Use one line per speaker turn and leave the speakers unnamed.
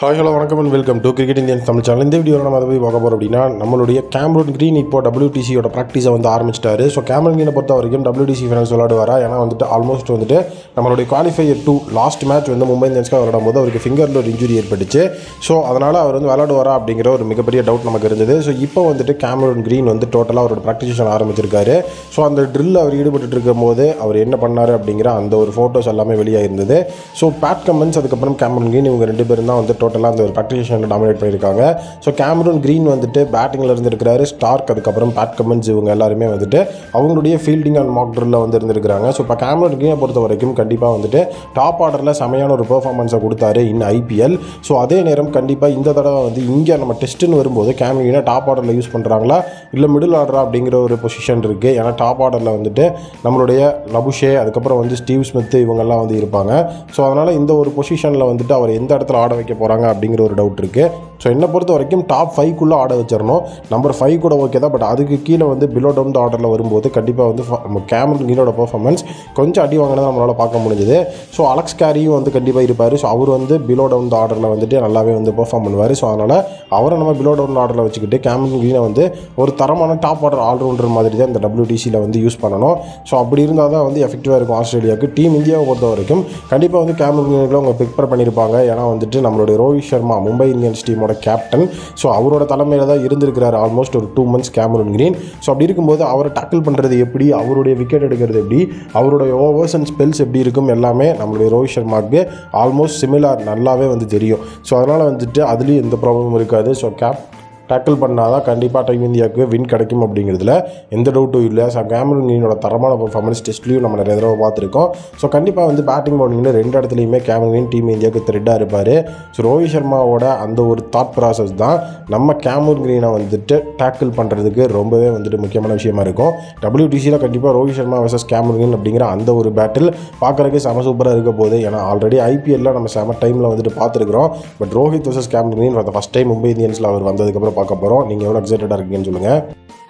hi hello வணக்கம் and welcome to cricket Indian Tamil channel இந்த வீடியோவில் நம்ம அதை போய் பார்க்க போகிறோம் அப்படின்னா நம்மளுடைய கேமரூன் கிரீன் இப்போ WTC-யோட ப்ராக்டிஸை வந்து ஆரம்பிச்சிட்டாரு ஸோ கேமரன் கிரீனை பொறுத்த வரைக்கும் WTC ஃபைனல்ஸ் விளையாடுவாரா ஏன்னா வந்துட்டு ஆல்மோஸ்ட் வந்துட்டு நம்மளுடைய குவாலிஃபையர் டூ லாஸ்ட் மேட்ச் வந்து மும்பை இந்தியன்ஸ்க்காக விளையாடும் போது அவருக்கு ஃபிங்கரில் ஒரு இன்ஜுரி ஏற்பட்டுச்சு ஸோ அதனால் அவர் வந்து விளையாடுவாரா அப்படிங்கிற ஒரு மிகப்பெரிய டவுட் நமக்கு இருந்தது ஸோ இப்போ வந்துட்டு கேமரூன் கிரீன் வந்து டோட்டலாக அவரோட ப்ராக்டிஸ் செஷன் ஆரம்பிச்சிருக்காரு ஸோ அந்த ட்ரில் அவர் ஈடுபட்டு இருக்கும் போது அவர் என்ன பண்ணார் அப்படிங்கிற அந்த ஒரு ஃபோட்டோஸ் எல்லாமே வெளியாக இருந்தது ஸோ பேட் கமன்ஸ் அதுக்கப்புறம் கேமரன் கிரீன் இவங்க ரெண்டு பேரும் தான் வந்து டோட்டலாக அந்த ஒரு ப்ராக்டிஸ் செஷனில் டாமினேட் பண்ணியிருக்காங்க ஸோ கேமரூன் கிரீன் வந்துட்டு பேட்டிங்கில் இருந்திருக்கிறாரு ஸ்டார்க் அதுக்கப்புறம் பேட் கமன்ஸ் இவங்க எல்லாருமே வந்துட்டு அவங்களுடைய ஃபீல்டிங் அண்ட் மாக் ட்ரில்லில் வந்து இருந்திருக்கிறாங்க ஸோ இப்போ கேமரூன் கிரீனை பொறுத்த வரைக்கும் கண்டிப்பாக வந்துட்டு டாப் ஆர்டரில் செமையான ஒரு பெர்ஃபார்மன்ஸை கொடுத்தாரு இன் ஐபிஎல் ஸோ அதே நேரம் கண்டிப்பாக இந்த தடவை வந்து இங்கே நம்ம டெஸ்ட்டுன்னு வரும்போது கேமரன் கிரீனை டாப் ஆர்டரில் யூஸ் பண்ணுறாங்களா இல்லை மிடில் ஆர்டரா அப்படிங்கிற ஒரு பொசிஷன் இருக்குது ஏன்னா டாப் ஆர்டரில் வந்துட்டு நம்மளுடைய லபுஷே அதுக்கப்புறம் வந்து ஸ்டீவ் ஸ்மித் இவங்கெல்லாம் வந்து இருப்பாங்க ஸோ அதனால் இந்த ஒரு பொசிஷனில் வந்துட்டு அவர் எந்த இடத்துல ஆட வைக்க போகிறாங்க அப்படிங்கிற ஒரு டவுட் இருக்குது ஸோ என்னை பொறுத்த வரைக்கும் டாப் ஃபைவ்க்குள்ளே ஆட வச்சிடணும் நம்பர் ஃபைவ் கூட ஓகே தான் பட் அதுக்கு கீழே வந்து பிலோ டவுன் ஆர்டரில் வரும்போது கண்டிப்பாக வந்து ஃப- நம்ம கேமரன் கிரீனோட பர்ஃபார்மன்ஸ் கொஞ்சம் அடி வாங்கினதை நம்மளால் பார்க்க முடிஞ்சது ஸோ அலெக்ஸ் கேரியும் வந்து கண்டிப்பாக இருப்பார் ஸோ அவர் வந்து பிலோ டவுன் ஆர்டரில் வந்துட்டு நல்லாவே வந்து பெர்ஃபார்ம் பண்ணுவார் ஸோ அதனால் அவரை நம்ம பிலோ டவுன் ஆர்டரில் வச்சுக்கிட்டு கேமரன் கிரீனை வந்து ஒரு தரமான டாப் ஆர்டர் ஆல்ரவுண்டர் மாதிரி தான் இந்த WTC-ல வந்து யூஸ் பண்ணணும் ஸோ அப்படி இருந்தால் தான் வந்து எஃபெக்டிவாக இருக்கும் ஆஸ்திரேலியாவுக்கு டீம் இந்தியாவை பொறுத்த வரைக்கும் கண்டிப்பாக வந்து கேமரன் கிரீனில் அவங்க ப்ரிப்பேர் பண்ணியிருப்பாங்க ஏன்னா வந்துட்டு நம்மளுடைய ரோஹித் சர்மா மும்பை இந்தியன்ஸ் டீமோட கேப்டன் ஸோ அவரோட தலைமையில் தான் இருந்திருக்கிறார் ஆல்மோஸ்ட் ஒரு two months Cameron Green so அப்படி இருக்கும்போது அவரை டேக்கிள் பண்ணுறது எப்படி அவருடைய விக்கெட் எடுக்கிறது எப்படி அவருடைய ஓவர்ஸ் அண்ட் ஸ்பெல்ஸ் எப்படி இருக்கும் எல்லாமே நம்மளுடைய ரோஹித் சர்மாவுக்கு ஆல்மோஸ்ட் சிமிலார் நல்லாவே வந்து தெரியும் ஸோ அதனால் வந்துட்டு அதுலேயும் எந்த ப்ராப்ளமும் இருக்காது ஸோ கேப் டேக்கிள் பண்ணால் தான் கண்டிப்பாக டைம் இந்தியாவுக்கு வின் கிடைக்கும் அப்படிங்கிறதுல எந்த டவுட்டும் இல்லை ஸோ கேமரன் கிரீனோட தரமான பர்ஃபார்மன்ஸ் டெஸ்ட்லையும் நம்ம நிறைய தடவை பார்த்துருக்கோம் ஸோ கண்டிப்பாக வந்து பேட்டிங் பவுலிங்கில் ரெண்டு இடத்துலையுமே கேமரன் கிரீன் டீம் இந்தியாவுக்கு த்ரெட்டாக இருப்பார் ஸோ ரோஹித் சர்மாவோட அந்த ஒரு தாட் ப்ராசஸ் தான் நம்ம கேமரன் கிரீனை வந்துட்டு டேக்கிள் பண்ணுறதுக்கு ரொம்பவே வந்துட்டு முக்கியமான விஷயமா இருக்கும் WTC-ல கண்டிப்பாக Rohit Sharma versus Cameron Green அப்படிங்கிற அந்த ஒரு பேட்டில் பார்க்குறதுக்கு செம சூப்பராக இருக்க போகுது ஏன்னா ஆல்ரெடி ஐபிஎல்ல நம்ம செம டைமில் வந்துட்டு பார்த்துருக்குறோம் but Rohit versus Cameron Green first time Mumbai இந்தியன்ஸில் அவர் வந்ததுக்கப்புறம் பார்க்க போகிறோம் நீங்கள் எவ்வளோ எக்ஸைட்டடாக இருக்கீங்கன்னு சொல்லுங்கள்